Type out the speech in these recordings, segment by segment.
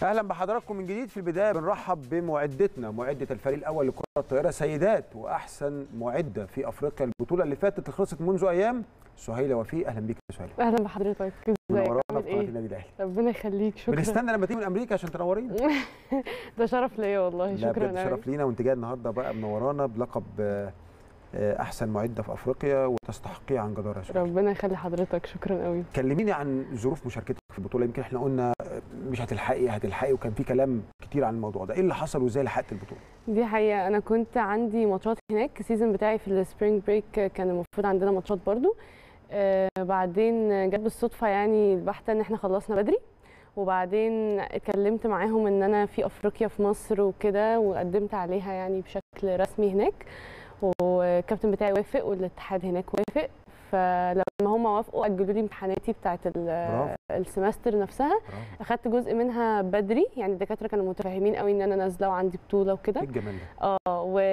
اهلا بحضراتكم من جديد في البدايه بنرحب بمعدتنا معده الفريق الاول لكره الطائره سيدات واحسن معده في افريقيا البطوله اللي فاتت اللي خلصت منذ ايام سهيله وفيق اهلا بيك يا سهيله اهلا بحضرتك ازيك منورانا عامل في قناه ايه النادي الاهلي ربنا يخليك شكرا بنستنى لما تيجي من امريكا عشان تنورينا ده شرف ليا والله لا شكرا بجد أوي. شرف لينا وانت جايه النهارده بقى منورانا بلقب آه، آه، احسن معده في افريقيا وتستحقيه عن جداره يا سهيله ربنا يخلي حضرتك شكرا قوي كلميني عن ظروف مشاركتك في البطوله يمكن احنا قلنا آه، مش هتلحقي هتلحقي وكان في كلام كتير عن الموضوع ده ايه اللي حصل وازاي لحقت البطوله دي حقيقة أنا كنت عندي ماتشات هناك السيزون بتاعي في السبرينج بريك كان المفروض عندنا ماتشات برضو آه بعدين جت بالصدفة يعني البحتة إن إحنا خلصنا بدري وبعدين اتكلمت معاهم إن أنا في أفريقيا في مصر وكده وقدمت عليها يعني بشكل رسمي هناك والكابتن بتاعي وافق والاتحاد هناك وافق فلما هم وافقوا أجلوا لي امتحاناتي بتاعت ال- برافو. السمستر نفسها برافو اخدت جزء منها بدري يعني الدكاتره كانوا متفاهمين قوي ان انا نازله وعندي بطوله وكده ايه الجمال ده اه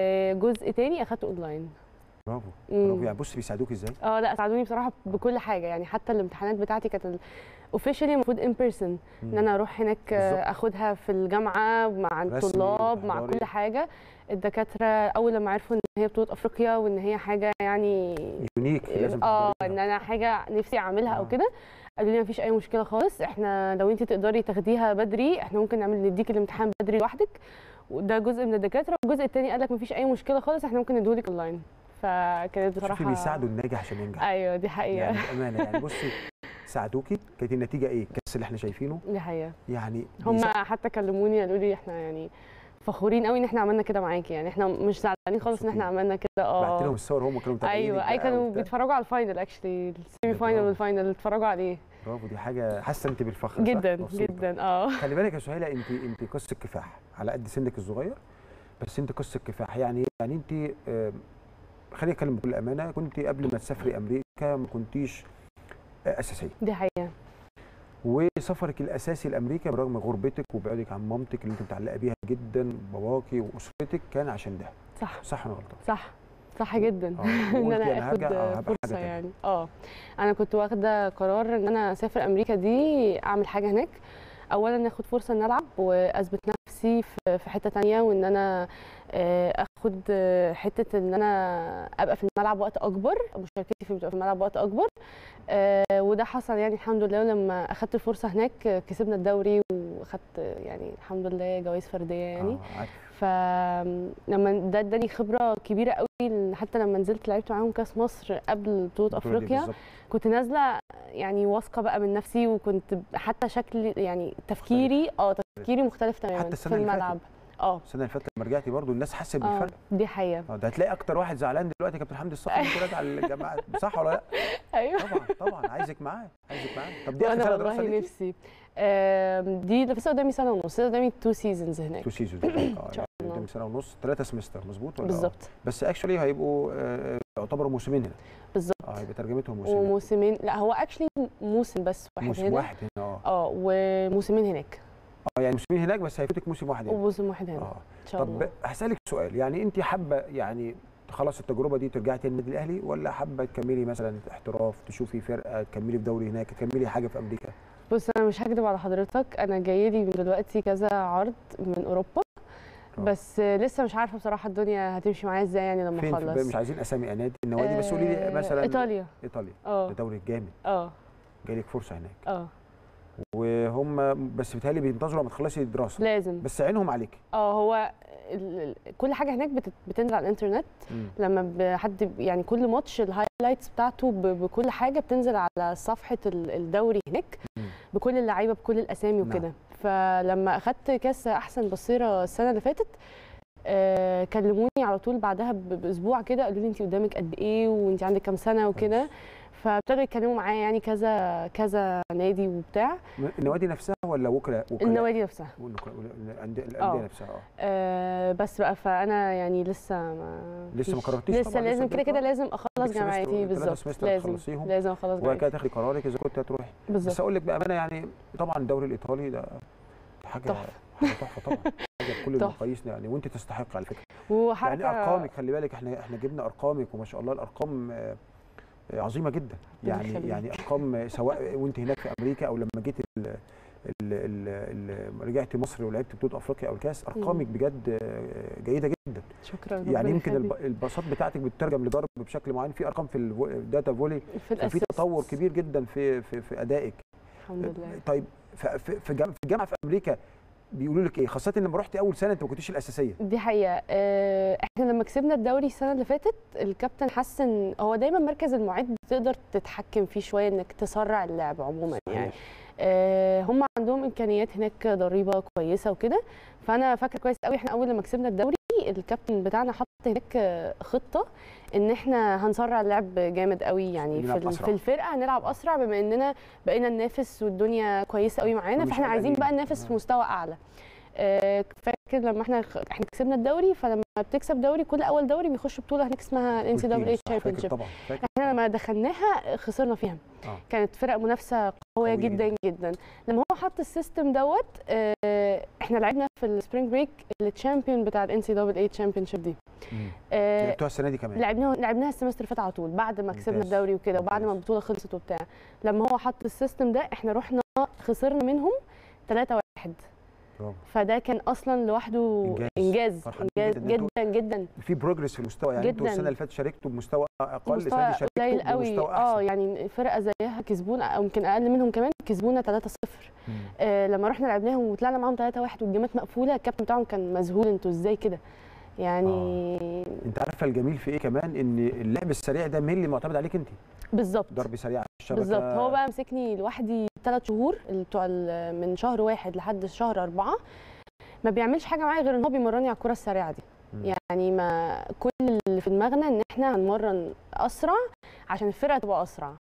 وجزء تاني اخدته اونلاين برافو مم. برافو يعني بص بيساعدوك ازاي اه لا ساعدوني بصراحه بكل حاجه يعني حتى الامتحانات بتاعتي كانت اوفيشالي المفروض ان بيرسون ان انا اروح هناك آه، بالظبط. اخدها في الجامعه مع رسمي، الطلاب مع تحضري. كل حاجه الدكاتره اول لما عرفوا ان هي بطوله افريقيا وان هي حاجه يعني يونيك لازم اه تحضريها. ان انا حاجه نفسي اعملها آه. او كده قالوا لي مفيش اي مشكله خالص احنا لو انت تقدري تاخديها بدري احنا ممكن نعمل نديك الامتحان بدري لوحدك وده جزء من الدكاتره والجزء الثاني قال لك مفيش اي مشكله خالص احنا ممكن نديهولك اونلاين فكانت بصراحه شوفي بيساعدوا الناجح عشان ينجح ايوه دي حقيقه يعني بامانه يعني بصي ساعدوكي كانت النتيجه ايه الكاس اللي احنا شايفينه دي حقيقه يعني هم بيساعد- حتى كلموني قالوا لي احنا يعني فخورين قوي ان احنا عملنا كده معاكي يعني احنا مش زعلانين خالص ان احنا عملنا كده بعت لهم اه الصور هم كانوا متابعين ايوه اي كانوا بيتفرجوا على الفاينل اكشلي السيمي فاينل برافو. والفاينل اتفرجوا عليه برافو دي حاجه حاسه انت بالفخر صح؟ جدا مبسوطة. جدا اه خلي بالك يا سهيله انت انت قصه كفاح على قد سنك الصغير بس انت قصه كفاح يعني يعني انت آم، خليني اتكلم بكل امانه كنت قبل ما تسافري امريكا ما كنتيش آه، اساسيه دي حقيقه وسفرك الاساسي لامريكا برغم غربتك وبعدك عن مامتك اللي انت متعلقه بيها جدا باباكي واسرتك كان عشان ده صح صح ولا غلطان؟ صح صح جدا آه، ان وقلتي انا أنا اخد هرجع، آه، هبقى حاجة فرصه تانية. يعني اه انا كنت واخده قرار ان انا اسافر امريكا دي اعمل حاجه هناك اولا اخد فرصه ان العب واثبت نفسي في في حته تانية وان انا آه، اخد آه، حته ان انا ابقى في الملعب وقت اكبر مشاركتي في في الملعب وقت اكبر آه، وده حصل يعني الحمد لله ولما اخدت الفرصه هناك آه، كسبنا الدوري واخدت آه، يعني الحمد لله جوائز فرديه يعني آه عارف. فلما ده اداني خبره كبيره قوي إن حتى لما نزلت لعبت معاهم كاس مصر قبل بطوله البطولة دي افريقيا بالظبط. كنت نازله يعني واثقه بقى من نفسي وكنت حتى شكل يعني تفكيري اه تفكيري مختلف تماما حتى السنة في اللي فاتت. الملعب اه السنه اللي فاتت لما رجعتي برضو الناس حست اه بالفرق دي حقيقه اه ده هتلاقي اكتر واحد زعلان دلوقتي كابتن حمدي الصقر انت راجع الجامعه صح ولا لا؟ ايوه طبعا طبعا عايزك معاه عايزك معاه طب دي اخر وانا سنه دراسه والله ليكي؟ نفسي آم، دي لسه قدامي سنه ونص لسه قدامي تو سيزونز هناك تو سيزون اه يعني شاء الله. قدامك سنه ونص ثلاثه سمستر مظبوط ولا آه؟ بالظبط بس اكشولي هيبقوا آه، يعتبروا موسمين هنا بالظبط اه هيبقى ترجمتهم موسمين وموسمين لا هو اكشلي موسم بس واحد موسم هنا واحد هنا اه اه وموسمين هناك اه يعني موسمين هناك بس هيفوتك موسم واحد هنا وموسم واحد هنا اه ان شاء طب الله هسالك سؤال يعني انت حابه يعني خلاص التجربه دي ترجعي تاني النادي الاهلي ولا حابه تكملي مثلا احتراف تشوفي فرقه تكملي في دوري هناك تكملي حاجه في امريكا بص انا مش هكدب على حضرتك انا جاي لي من دلوقتي كذا عرض من اوروبا آه. بس لسه مش عارفه بصراحه الدنيا هتمشي معايا ازاي يعني لما فين في اخلص مش عايزين اسامي نادي النوادي بس قولي لي آه، مثلا ايطاليا ايطاليا اه ده دوري جامد اه جايلك فرصه هناك اه وهم بس بيتهيألي بينتظروا لما تخلصي الدراسه لازم بس عينهم عليك اه هو ال- ال- كل حاجه هناك بتت- بتنزل على الانترنت لما ب- حد ب- يعني كل ماتش الهايلايتس بتاعته ب- بكل حاجه بتنزل على صفحه ال- الدوري هناك مم. بكل اللعيبه بكل الاسامي نعم. وكده فلما اخدت كاس احسن بصيره السنه اللي فاتت آه كلموني على طول بعدها ب- باسبوع كده قالوا لي انت قدامك قد ايه وانت عندك كام سنه وكده فابتدوا يتكلموا معايا يعني كذا كذا نادي وبتاع النوادي نفسها ولا وكلاء وكلاء النوادي نفسها والنق- والأندية- الانديه آه. نفسها اه آه بس بقى فانا يعني لسه ما لسه ما فيش- قررتيش لسه طبعاً، لازم لسه كده كده قدامك. لازم اخلص عندك سمستر جامعتي ولا ثلاثة بالظبط سمستر لازم تخلصيهم. لازم اخلص وبعد كده جامعتي تاخدي قرارك اذا كنت هتروحي بس بالظبط اقول لك بامانه يعني طبعا الدوري الايطالي ده حاجه تحفة. حاجه تحفه طبعا حاجه بكل تحفة. المقاييس يعني وانت تستحق على فكره وحركه يعني ارقامك خلي بالك احنا احنا جبنا ارقامك وما شاء الله الارقام آه، آه، عظيمه جدا يعني يخليك. يعني ارقام آه، سواء وانت هناك في امريكا او لما جيت ال- ال- ال- ال- رجعتي مصر ولعبت بطوله افريقيا او الكاس ارقامك بجد آه، جيده جدا شكرا يعني ربنا يمكن يخليك. الب- الباصات بتاعتك بتترجم لضرب بشكل معين في ارقام في الفو- الداتا فولي في ففي الأساس تطور كبير جدا في في, في ادائك الحمد لله طيب ف- في في جام- في الجامعه في امريكا بيقولوا لك ايه خاصه لما رحت اول سنه انت ما كنتيش الاساسيه دي حقيقة آه، احنا لما كسبنا الدوري السنة اللي فاتت الكابتن حس ان هو دايما مركز المعد تقدر تتحكم فيه شوية انك تسرع اللعب عموما يعني آه، هم عندهم امكانيات هناك ضريبه كويسه وكده فانا فاكره كويس قوي احنا اول لما كسبنا الدوري الكابتن بتاعنا حط هناك آه، خطه ان احنا هنسرع اللعب جامد قوي يعني نلعب في, ال- أسرع. في الفرقه هنلعب اسرع بما اننا بقينا ننافس والدنيا كويسه قوي معانا فمش فاحنا عايزين قلقانين. بقى ننافس في آه. مستوى اعلى آه، فاكر لما احنا احنا كسبنا الدوري فلما بتكسب دوري كل اول دوري بيخش بطوله هناك اسمها الان سي دبليو اي قلتيلي، صح، فاكر تشامبيونشيب طبعا فاكر احنا لما دخلناها خسرنا فيها آه. كانت فرق منافسه قويه قوية جدا جداً. جدا لما هو حط السيستم دوت آه، احنا لعبنا في السبرينج بريك التشامبيون بتاع الان سي دبل اي تشامبيونشيب دي مم. آه، لعبتوها السنه دي كمان لعبناها لعبناها السمستر اللي فات على طول بعد ما كسبنا ممتاز. الدوري وكده وبعد ما ممتاز. البطوله خلصت وبتاع لما هو حط السيستم ده احنا رحنا خسرنا منهم 3 1 برافو. فده كان اصلا لوحده إنجاز. انجاز فرحان انجاز جداً إن أنتوا جدا جدا في بروجرس في المستوى يعني انتوا جداً. السنه اللي فاتت شاركتوا بمستوى اقل السنه مستوى دي شاركتوا قليل قوي بمستوى اه احسن يعني فرقه زيها كسبونا او يمكن اقل منهم كمان كسبونا 3-0 مم. آه لما رحنا لعبناهم وطلعنا معاهم 3-1 والجيمات مقفوله الكابتن بتاعهم كان مذهول انتوا ازاي كده يعني انت عارفه الجميل في ايه كمان ان اللعب السريع ده مين اللي معتمد عليك انت بالظبط ضرب سريع على الشبكه بالظبط هو بقى مسكني لوحدي ثلاث شهور اللي بتوع ال- من شهر واحد لحد شهر أربعة ما بيعملش حاجه معايا غير ان هو بيمرني على الكره السريعه دي مم. يعني ما كل اللي في دماغنا ان احنا هنمرن اسرع عشان الفرقه تبقى اسرع